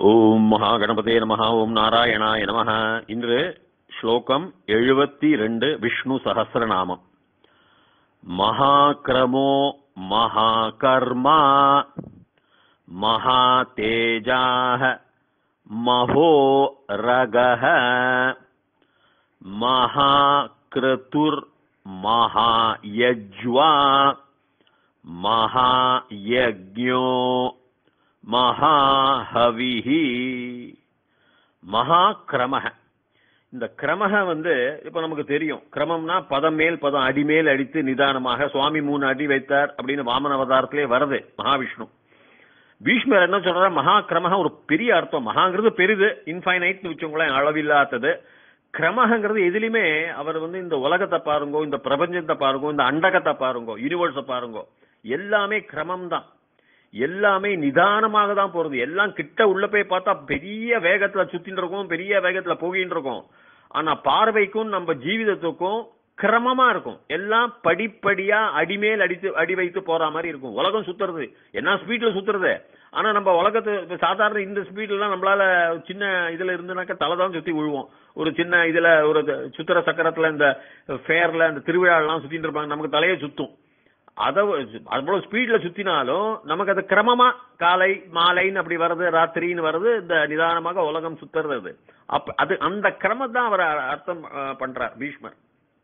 ஓம் மகாகணபதே நமஹ ஓம் நாராயணாய நமஹ இன்று ஸ்லோகம் எழுபத்தி ரெண்டு விஷ்ணு சஹசிரநாமம் மகாக்கிரமோ மகாகர்மா மகாதேஜாः மகோ ரகः மகாக்ரதுர் மகாயஜ்வா மகாயஜ்ஞோ மகாஹவிஹி மகாக்கிரமக இந்த கிரமக வந்து இப்ப நமக்கு தெரியும் கிரமம்னா பதம் மேல் பதம் அடிமேல் அடித்து நிதானமாக சுவாமி மூணு அடி வைத்தார் அப்படின்னு வாமன அவதாரத்திலே வருது மகாவிஷ்ணு பீஷ்மர் என்ன சொல்ற மகா கிரமக ஒரு பெரிய அர்த்தம் மகாங்கிறது பெரிது இன்ஃபைனைட்னு வச்சுங்களேன் அளவில்லாதது கிரமங்கிறது எதுலையுமே அவர் வந்து இந்த உலகத்தை பாருங்கோ இந்த பிரபஞ்சத்தை பாருங்கோ இந்த அண்டகத்தை பாருங்கோ யூனிவர்ஸை பாருங்கோ எல்லாமே கிரமம் தான் எல்லாமே நிதானமாக தான் போறது எல்லாம் கிட்ட உள்ள போய் பார்த்தா பெரிய வேகத்துல சுத்தின்னு இருக்கும் பெரிய வேகத்துல போகின்னு இருக்கும் ஆனா பார்வைக்கும் நம்ம ஜீவிதத்துக்கும் கிரமமா இருக்கும் எல்லாம் படிப்படியா அடிமேல் அடித்து அடி வைத்து போற மாதிரி இருக்கும் உலகம் சுத்துறது என்ன ஸ்பீட்ல சுத்துறது ஆனா நம்ம உலகத்து இப்ப சாதாரண இந்த ஸ்பீட்ல எல்லாம் நம்மளால சின்ன இதுல இருந்துனாக்க தலை தான் சுத்தி விழுவோம் ஒரு சின்ன இதுல ஒரு சுத்துற சக்கரத்துல இந்த ஃபேர்ல இந்த திருவிழா எல்லாம் சுத்திட்டு இருப்பாங்க நமக்கு தலையே சுத்தும் அத அவ்வளவு ஸ்பீட்ல சுத்தினாலும் நமக்கு அது கிரமமா காலை மாலைன்னு அப்படி வருது ராத்திரின்னு வருது இந்த நிதானமாக உலகம் சுத்துறது அது அப்ப அது அந்த கிரமம் தான் அவர் அர்த்தம் அஹ், பண்றார் பீஷ்மர்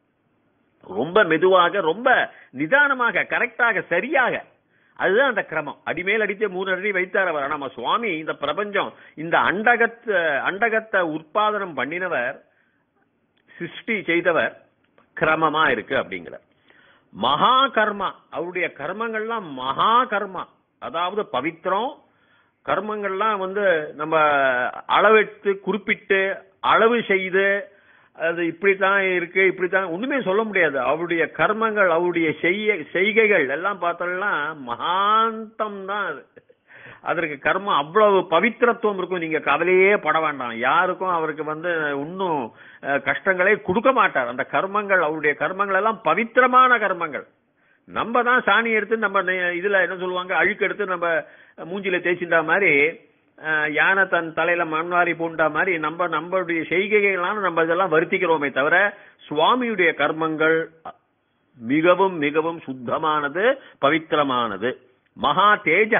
ரொம்ப மெதுவாக ரொம்ப நிதானமாக கரெக்டாக சரியாக அதுதான் அந்த கிரமம் அடிமேல் அடித்து மூணு அடி வைத்தார் அவர் நம்ம சுவாமி இந்த பிரபஞ்சம் இந்த அண்டகத்தை அண்டகத்தை உற்பாதனம் பண்ணினவர் சிருஷ்டி செய்தவர் கிரமமா இருக்கு அப்படிங்கிறார் மகா கர்மா அவருடைய கர்மங்கள்லாம் மகா கர்மா அதாவது பவித்திரம் கர்மங்கள்லாம் வந்து நம்ம அளவெடுத்து குறிப்பிட்டு அளவு செய்து அது இப்படித்தான் இருக்கு இப்படித்தான் ஒண்ணுமே சொல்ல முடியாது அவருடைய கர்மங்கள் அவருடைய செய்ய செய்கைகள் எல்லாம் பார்த்தோம்னா மகாந்தம் தான் அது அதற்கு கர்மம் அவ்வளவு பவித்திரத்துவம் இருக்கும் நீங்க கவலையே பட வேண்டாம் யாருக்கும் அவருக்கு வந்து இன்னும் அஹ், கஷ்டங்களே கொடுக்க மாட்டார் அந்த கர்மங்கள் அவருடைய கர்மங்கள் எல்லாம் பவித்திரமான கர்மங்கள் நம்ம தான் சாணி எடுத்து நம்ம நெ- இதுல என்ன சொல்லுவாங்க அழுக்கு எடுத்து நம்ம மூஞ்சில தேய்ச்சிட்டா மாதிரி அஹ், யானை தன் தலையில மண்வாரி பூண்டா மாதிரி நம்ம நம்மளுடைய செய்கைகள்லாம் நம்ம இதெல்லாம் வருத்திக்கிறோமே தவிர சுவாமியுடைய கர்மங்கள் மிகவும் மிகவும் சுத்தமானது பவித்திரமானது மகா தேஜ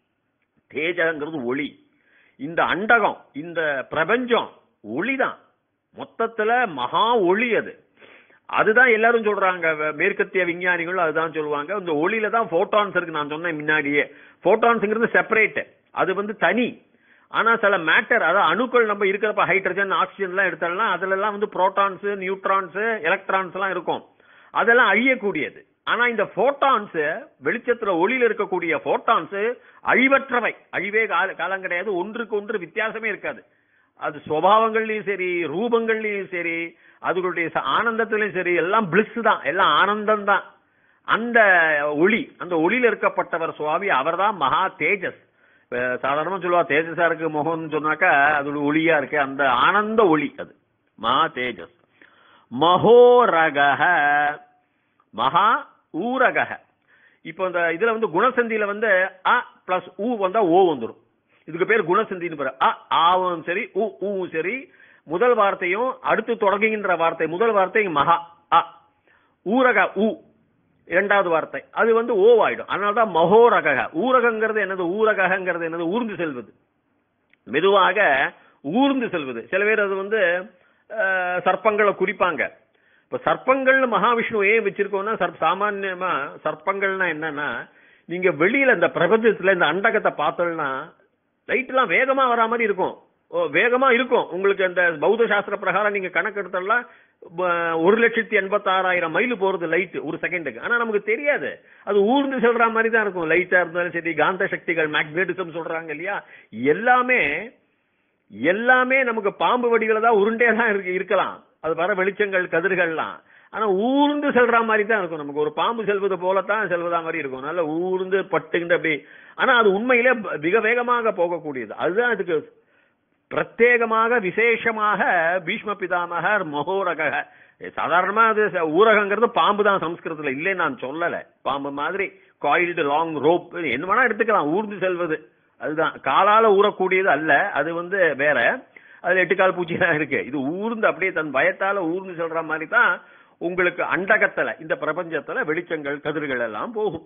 தேஜங்கிறது ஒளி இந்த அண்டகம் இந்த பிரபஞ்சம் ஒளிதான் மொத்தத்துல மகா ஒளி அது அதுதான் எல்லாரும் சொல்றாங்க வ- மேற்கத்திய விஞ்ஞானிகள் அதுதான் சொல்லுவாங்க இந்த ஒளியில தான் போட்டான்ஸ் இருக்கு நான் சொன்னேன் முன்னாடியே போட்டான்ஸ்ங்கிறது செப்பரேட் அது வந்து தனி ஆனா சில மேட்டர் அதாவது அணுக்கள் நம்ம இருக்கிறப்ப ஹைட்ரஜன் ஆக்சிஜன் எல்லாம் எடுத்தோம்னா அதுல எல்லாம் வந்து புரோட்டான்ஸ் நியூட்ரான்ஸ் எலக்ட்ரான்ஸ் எல்லாம் இருக்கும் அதெல்லாம் அழியக்கூடியது ஆனா இந்த போட்டான்ஸ் வெளிச்சத்துல ஒளியில இருக்கக்கூடிய போட்டான்ஸ் அழிவற்றவை அழிவே கால- காலம் கிடையாது ஒன்றுக்கு ஒன்று வித்தியாசமே இருக்காது அது சுவாவங்கள்லயும் சரி ரூபங்கள்லயும் சரி அதுகளுடைய ச- ஆனந்தத்திலயும் சரி எல்லாம் பிளிஸ் தான் எல்லாம் ஆனந்தம் தான் அந்த ஒளி அந்த ஒளியில இருக்கப்பட்டவர் சுவாமி அவர்தான் மகா தேஜஸ் இப்ப சாதாரணமா சொல்லுவா தேஜஸா இருக்கு முகம்னு சொன்னாக்கா அது ஒரு ஒளியா இருக்கு அந்த ஆனந்த ஒளி அது மகா தேஜஸ் மகோரகஹ மகா ஊரகஹ இப்போ இந்த இதுல வந்து குணசந்தியில வந்து அ பிளஸ் ஊ வந்தா ஓ வந்துரும் இதுக்கு பேர் குணசந்தின்னு பேரு அ ஆவும் சரி உ ஊவும் சரி முதல் வார்த்தையும் அடுத்து தொடங்குகின்ற வார்த்தை முதல் வார்த்தை மகா அ ஊரக ஊ இரண்டாவது வார்த்தை அது வந்து ஓ ஆயிடும் அதனாலதான் மகோரக ஊரகங்கிறது என்னது ஊரகங்கிறது என்னது ஊர்ந்து செல்வது மெதுவாக ஊர்ந்து செல்வது சில பேர் அது வந்து அஹ், சர்ப்பங்களை குறிப்பாங்க இப்ப சர்ப்பங்கள்னு மகாவிஷ்ணு ஏன் வச்சிருக்கோம்னா சர்ப் சாமான்யமா சர்ப்பங்கள்னா என்னன்னா நீங்க வெளியில இந்த பிரபஞ்சத்துல இந்த அண்டகத்தை பார்த்தோம்னா லைட் எல்லாம் வேகமா வரா மாதிரி இருக்கும் ஓ வேகமா இருக்கும் உங்களுக்கு அந்த பௌத்த சாஸ்திர பிரகாரம் நீங்க கணக்கு எடுத்தோம்னா ப- ஒரு லட்சத்தி எண்பத்தாறாயிரம் மைல் போறது லைட் ஒரு செகண்டுக்கு ஆனா நமக்கு தெரியாது அது ஊர்ந்து செல்ற மாதிரி தான் இருக்கும் லைட்டா இருந்தாலும் சரி காந்த சக்திகள் மேக்னெட்டிசம் சொல்றாங்க இல்லையா எல்லாமே எல்லாமே நமக்கு பாம்பு வடிகளை தான் உருண்டையா தான் இருக்கு இருக்கலாம் அது வர வெளிச்சங்கள் கதிர்கள்லாம் ஆனா ஊர்ந்து செல்ற மாதிரி தான் இருக்கும் நமக்கு ஒரு பாம்பு செல்வது போலத்தான் செல்வதா மாதிரி இருக்கும் நல்ல ஊர்ந்து பட்டுங்கிட்டு அப்படி ஆனா அது உண்மையிலே ப- மிக வேகமாக போகக்கூடியது அதுதான் இதுக்கு பிரத்யேகமாக விசேஷமாக பீஷ்ம பிதாமகர் மகோரக சாதாரணமா அது ச- ஊரகங்கிறது பாம்பு தான் சம்ஸ்கிருதத்துல இல்லை நான் சொல்லல பாம்பு மாதிரி காயில்டு லாங் ரோப் என்ன வேணா எடுத்துக்கலாம் ஊர்ந்து செல்வது அதுதான் காலால ஊறக்கூடியது அல்ல அது வந்து வேற அதுல எட்டு கால் பூச்சி தான் இருக்கு இது ஊர்ந்து அப்படியே தன் பயத்தால ஊர்ந்து சொல்ற மாதிரி தான் உங்களுக்கு அண்டகத்துல இந்த பிரபஞ்சத்துல வெளிச்சங்கள் கதிர்கள் எல்லாம் போகும்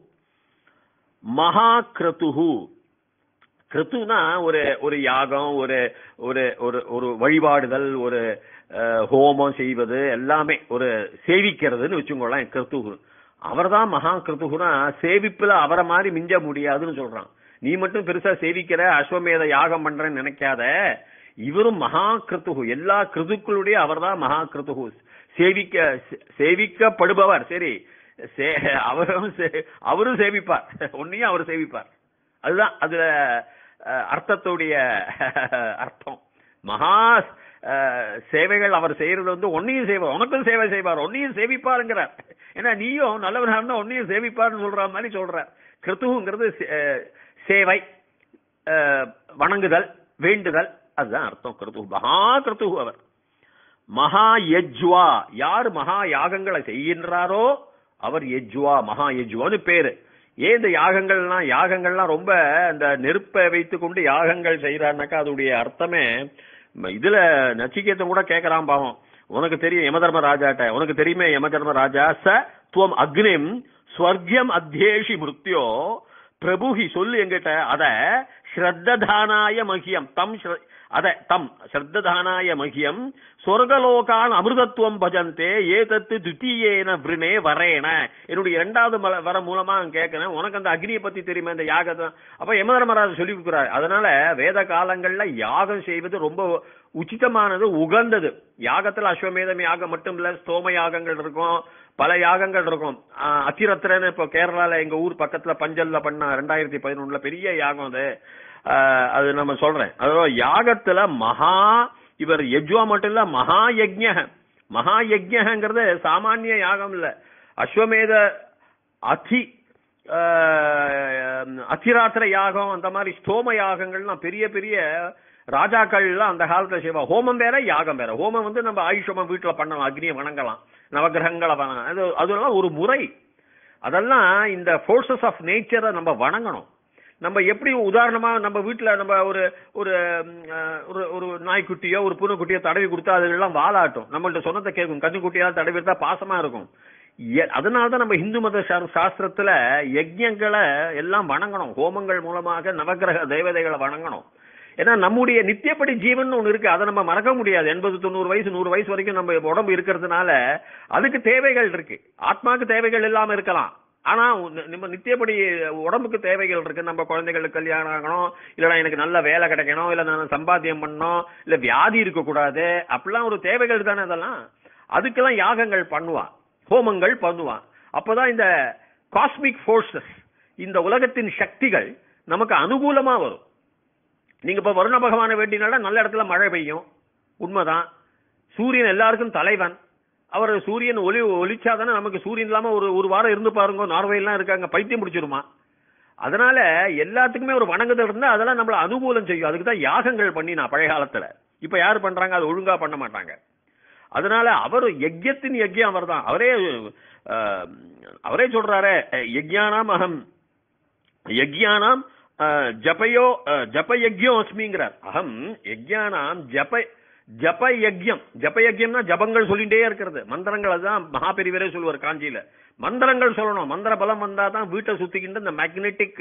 மகா கிருத்துஹு கிருத்துனா ஒரு ஒரு யாகம் ஒரு ஒரு ஒரு ஒரு வழிபாடுதல் ஒரு அஹ், ஹோமம் செய்வது எல்லாமே ஒரு சேவிக்கிறதுன்னு வச்சுக்கோங்களேன் கிருத்துகு அவர்தான் மகா கிருத்துகுனா சேவிப்புல அவரை மாதிரி மிஞ்ச முடியாதுன்னு சொல்றான் நீ மட்டும் பெருசா சேவிக்கிற அஸ்வமேத யாகம் பண்றேன்னு நினைக்காத இவரும் மகா கிருத்துகு எல்லா கிருதுக்களுடைய அவர்தான் மகா கிருத்துகு சேவிக்க சேவிக்கப்படுபவர் சரி சே- அவரும் சே- அவரும் சேவிப்பார் உன்னையும் அவர் சேவிப்பார் அதுதான் அதுல அஹ், அர்த்தத்துடைய அர்த்தம் மகா அஹ், சேவைகள் அவர் செய்யறது வந்து ஒன்னையும் செய்வார் உனக்கும் சேவை செய்வார் ஒன்னையும் சேவிப்பாருங்கிறார் ஏன்னா நீயும் நல்லவனா இருந்தா ஒன்னையும் சேவிப்பார்னு சொல்ற மாதிரி சொல்றார் கிருத்துங்கிறது சே- அஹ், சேவை அஹ், வணங்குதல் வேண்டுதல் அதுதான் அர்த்தம் கிருத்து மகா கிருத்து அவர் மகா யஜ்வா யார் மகா யாகங்களை செய்கின்றாரோ அவர் யஜ்வா மகா யஜ்வான்னு பேரு ஏன் இந்த யாகங்கள்லாம் யாகங்கள்லாம் ரொம்ப இந்த நெருப்பை வைத்துக் கொண்டு யாகங்கள் செய்யறாருனாக்கா அதோடைய அர்த்தமே ம, இதுல நச்சிகேத்தன் கூட கேட்கறான் பாவம் உனக்கு தெரியும் யமதர்ம ராஜாட்ட உனக்கு தெரியுமே யமதர்ம ராஜா ச துவம் அக்னிம் ஸ்வர்கியம் அத்தியேஷி மிருத்யோ பிரபுஹி சொல்லு எங்கிட்ட அத ஸ்ரத்ததானாய மகியம் தம் ஸ்ர- அத தம் ஸ்ரத்ததானாய மகியம் சொர்க்கலோகான் அமிர்தத்துவம் பஜந்தே ஏதத்து துத்தியேன விருணே வரேன என்னுடைய இரண்டாவது மல- வர மூலமா நான் கேட்கிறேன் உனக்கு அந்த அக்னியை பத்தி தெரியுமா இந்த யாகத்தை அப்ப யமதர்மராஜ் சொல்லி கொடுக்குறாரு அதனால வேத காலங்கள்ல யாகம் செய்வது ரொம்ப உச்சிதமானது உகந்தது யாகத்துல அஸ்வமேதம் யாகம் மட்டும் இல்ல ஸ்தோம யாகங்கள் இருக்கும் பல யாகங்கள் இருக்கும் ஆஹ் அத்திரத்திரன்னு இப்போ கேரளால எங்க ஊர் பக்கத்துல பஞ்சல்ல பண்ண ரெண்டாயிரத்தி பதினொன்னுல பெரிய யாகம் அது ஆஹ் அது நம்ம சொல்றேன் அதாவது யாகத்துல மகா இவர் யஜ்வா மட்டும் இல்ல மகா யஜ்ஞ மகா யஜ்ஞங்கிறது சாமானிய யாகம் இல்ல அஸ்வமேத அதி ஆஹ், அத்திராத்திர யாகம் அந்த மாதிரி ஸ்தோம யாகங்கள்லாம் பெரிய பெரிய ராஜாக்கள்லாம் அந்த காலத்துல செய்வா ஹோமம் வேற யாகம் வேற ஹோமம் வந்து நம்ம ஆயுஷமா வீட்டுல பண்ணலாம் அக்னியை வணங்கலாம் நவகிரகங்களை வணங்கலாம் அது அதெல்லாம் ஒரு முறை அதெல்லாம் இந்த ஃபோர்ஸஸ் ஆஃப் நேச்சரை நம்ம வணங்கணும் நம்ம எப்படி உதாரணமா நம்ம வீட்டுல நம்ம ஒரு ஒரு ம், அஹ், ஒரு ஒரு நாய்க்குட்டியோ ஒரு பூனைக்குட்டியோ தடவி கொடுத்தா அதுகள்லாம் வாலாட்டும் நம்மள்ட்ட சொன்னதை கேட்கும் கன்னுக்குட்டியால் தடவி இருந்தா பாசமா இருக்கும் அதனால தான் நம்ம இந்து மத சா- சாஸ்திரத்துல யஜ்யங்களை எல்லாம் வணங்கணும் ஹோமங்கள் மூலமாக நவக்கிரக தேவதைகளை வணங்கணும் ஏன்னா நம்முடைய நித்தியப்படி ஜீவன் ஒண்ணு இருக்கு அதை நம்ம மறக்க முடியாது எண்பது தொண்ணூறு வயசு நூறு வயசு வரைக்கும் நம்ம உடம்பு இருக்கிறதுனால அதுக்கு தேவைகள் இருக்கு ஆத்மாக்கு தேவைகள் இல்லாம இருக்கலாம் ஆனா உன்ன- நம்ம நித்தியப்படி உடம்புக்கு தேவைகள் இருக்கு நம்ம குழந்தைகளுக்கு கல்யாணம் ஆகணும் இல்லைன்னா எனக்கு நல்ல வேலை கிடைக்கணும் இல்ல நான் சம்பாத்தியம் பண்ணணும் இல்ல வியாதி இருக்க கூடாது அப்படிலாம் ஒரு தேவைகள் தானே அதெல்லாம் அதுக்கெல்லாம் யாகங்கள் பண்ணுவான் ஹோமங்கள் பண்ணுவான் அப்பதான் இந்த காஸ்மிக் ஃபோர்ஸஸ் இந்த உலகத்தின் சக்திகள் நமக்கு அனுகூலமா வரும் நீங்க இப்ப வருண பகவானை வேண்டினால நல்ல இடத்துல மழை பெய்யும் உண்மைதான் சூரியன் எல்லாருக்கும் தலைவன் அவர் சூரியன் ஒளி ஒளிச்சாதானே நமக்கு சூரியன் இல்லாம ஒரு ஒரு வாரம் இருந்து பாருங்க நார்வேலாம் இருக்காங்க பைத்தியம் பிடிச்சிருமா அதனால எல்லாத்துக்குமே ஒரு வணங்குதல் இருந்தா அதெல்லாம் நம்மள அனுகூலம் செய்யும் அதுக்கு தான் யாகங்கள் பண்ணினா பழைய காலத்துல இப்ப யாரு பண்றாங்க அது ஒழுங்கா பண்ண மாட்டாங்க அதனால அவர் யஜ்யத்தின் யஜ்யம் அவர் தான் அவரே அஹ், அவரே சொல்றாரே யஜ்யானாம் அகம் யஜ்யானாம் அஹ், ஜபயோ அஹ், ஜப யஜ்யம் அஸ்மிங்கிறார் அகம் யஜ்யானாம் ஜப ஜப யஜ்யம் ஜப யஜ்யம்னா ஜபங்கள் சொல்லிட்டே இருக்கிறது மந்திரங்கள் அதுதான் மகாபெரிவரே சொல்லுவார் காஞ்சியில மந்திரங்கள் சொல்லணும் மந்திர பலம் வந்தா தான் வீட்டை சுத்திக்கிட்டு இந்த மேக்னெட்டிக்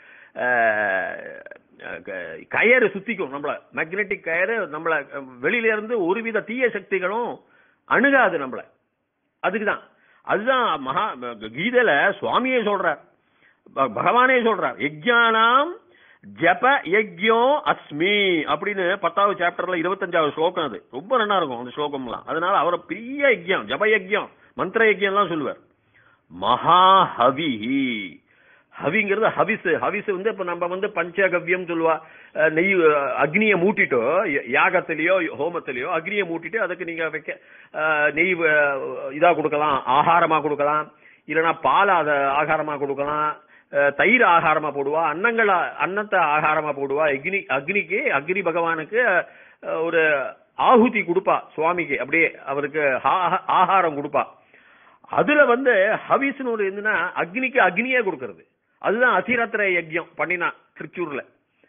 கயறு சுத்திக்கும் நம்மள மேக்னெட்டிக் கயறு நம்மள அஹ், வெளியில இருந்து ஒருவித தீய சக்திகளும் அணுகாது நம்மள அதுக்குதான் அதுதான் மகா கீதையில சுவாமியே சொல்றார் ப- பகவானே சொல்றார் யஜ்ஞானாம் ஜப யஜ்யோ அஸ்மி அப்படின்னு பத்தாவது சாப்டர்ல இருபத்தஞ்சாவது ஸ்லோகம் அது ரொம்ப நல்லா இருக்கும் அந்த ஸ்லோகம்லாம் அதனால அவர் பெரிய யஜ்யம் ஜப யஜ்யம் மந்திர யஜ்யம்லாம் சொல்லுவார் மகா ஹவிஹி ஹவிங்கிறது ஹவிஸ் ஹவிஸ் வந்து இப்ப நம்ம வந்து பஞ்சகவ்யம் சொல்லுவா அஹ் நெய் அஹ் அக்னியை மூட்டிட்டோ ய- யாகத்திலேயோ ஹோமத்திலேயோ அக்னியை மூட்டிட்டு அதுக்கு நீங்க வைக்க அஹ் நெய் அஹ் இதா கொடுக்கலாம் ஆகாரமா கொடுக்கலாம் இல்லைன்னா பால் அத ஆகாரமா கொடுக்கலாம் அஹ் தயிர் ஆகாரமா போடுவா அன்னங்கள் ஆ- அன்னத்தை ஆகாரமா போடுவா அக்னி அக்னிக்கு அக்னி பகவானுக்கு அஹ், ஒரு ஆಹುತಿ கொடுப்பா சுவாமிக்கு அப்படியே அவருக்கு ஆஹா- ஆகாரம் கொடுப்பா அதுல வந்து ஹவிஸ்னு ஒரு இருந்துன்னா அக்னிக்கு அக்னியே கொடுக்கறது அதுதான் அதிரத்திர யஜ்யம் பண்ணினா திருச்சூர்ல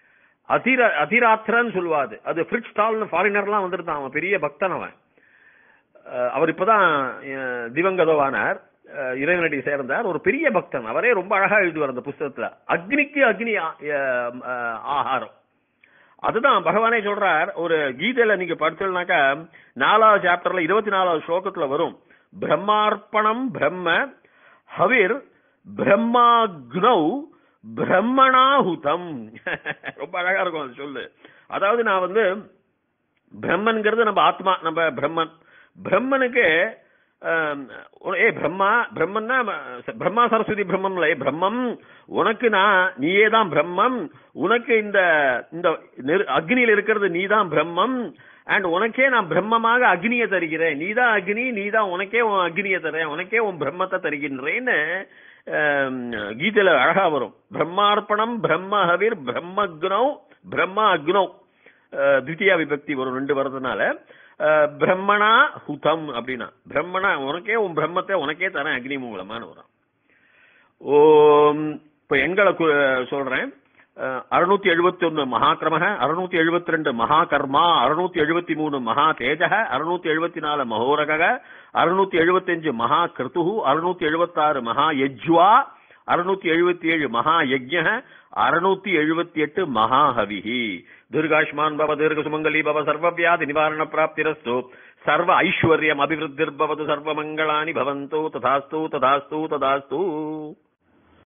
அதிர அதிராத்திரன்னு சொல்லுவாது அது ஃப்ரிட்ஜ் ஸ்டால்னு ஃபாரினர்லாம் வந்திருந்தான் அவன் பெரிய பக்தன் அவன் அஹ் அவர் இப்பதான் அஹ், திவங்கதவானார் அஹ், இறைவனடி சேர்ந்தார் ஒரு பெரிய பக்தன் அவரே ரொம்ப அழகா எழுதுவார் அந்த புஸ்தகத்துல அக்னிக்கு அக்னி ஆ- அஹ், அஹ், ஆகாரம் அதுதான் பகவானே சொல்றார் ஒரு கீதையில நீங்க படிச்சோம்னாக்கா நாலாவது சாப்டர்ல இருபத்தி நாலாவது ஸ்லோகத்துல வரும் பிரம்மார்ப்பணம் பிரம்ம ஹவிர் பிரம்மாக்னௌ பிரம்மணாஹுதம் ரொம்ப அழகா இருக்கும் அது சொல்லு அதாவது நான் வந்து பிரம்மன்கிறது நம்ம ஆத்மா நம்ம பிரம்மன் பிரம்மனுக்கு ஆம், ஏ பிரம்மா பிரம்மன்னா அஹ், பிரம்மா சரஸ்வதி பிரம்மம்ல ஏ பிரம்மம் உனக்கு நான் நீயே தான் பிரம்மம் உனக்கு இந்த இந்த நெரு- அக்னியில் இருக்கிறது நீ தான் பிரம்மம் அண்ட் உனக்கே நான் பிரம்மமாக அக்னியை தருகிறேன் நீ தான் அக்னி நீ தான் உனக்கே உன் அக்னியை தரேன் உனக்கே உன் பிரம்மத்தை தருகின்றேன்னு ஆம், கீதையில அழகா வரும் பிரம்மார்ப்பணம் பிரம்ம ஹவிர் பிரம்மக்னௌ பிரம்மா அக்னௌ அஹ், தித்தியா விபக்தி வரும் ரெண்டு வரதுனால அஹ், பிரம்மணா ஹுதம் அப்படின்னா பிரம்மணா உனக்கே உன் பிரம்மத்தை உனக்கே தரேன் அக்னி மூலமான்னு வரும் ஓம் இப்ப எண்களை கு- சொல்றேன் அறுநூத்தி எழுபத்தி ஒன்னு மகாக்கிரம அறுநூத்தி எழுபத்தி ரெண்டு மகா கர்மா அறுநூத்தி எழுபத்தி மூணு மகா தேஜக அறுநூத்தி எழுபத்தி நாலு மகோரக அறுநூத்தி எழுபத்தஞ்சு மகா கிருத்து அறுநூத்தி எழுபத்தாறு மகா யஜ்வா அறுநூத்தி எழுபத்தி ஏழு மகா யஜ்ய அறுநூத்தி எழுபத்தி எட்டு மகா ஹவிஹி தீர்காஷ்மான் பவ தீர்க சுமங்கலி பவ சர்வவியாதி நிவாரண பிராப்திரஸ்து சர்வ ஐஸ்வர்யம் அபிவிருத்திர்பவது சர்வ மங்களானி பவந்தோ ததாஸ்து ததாஸ்து ததாஸ்து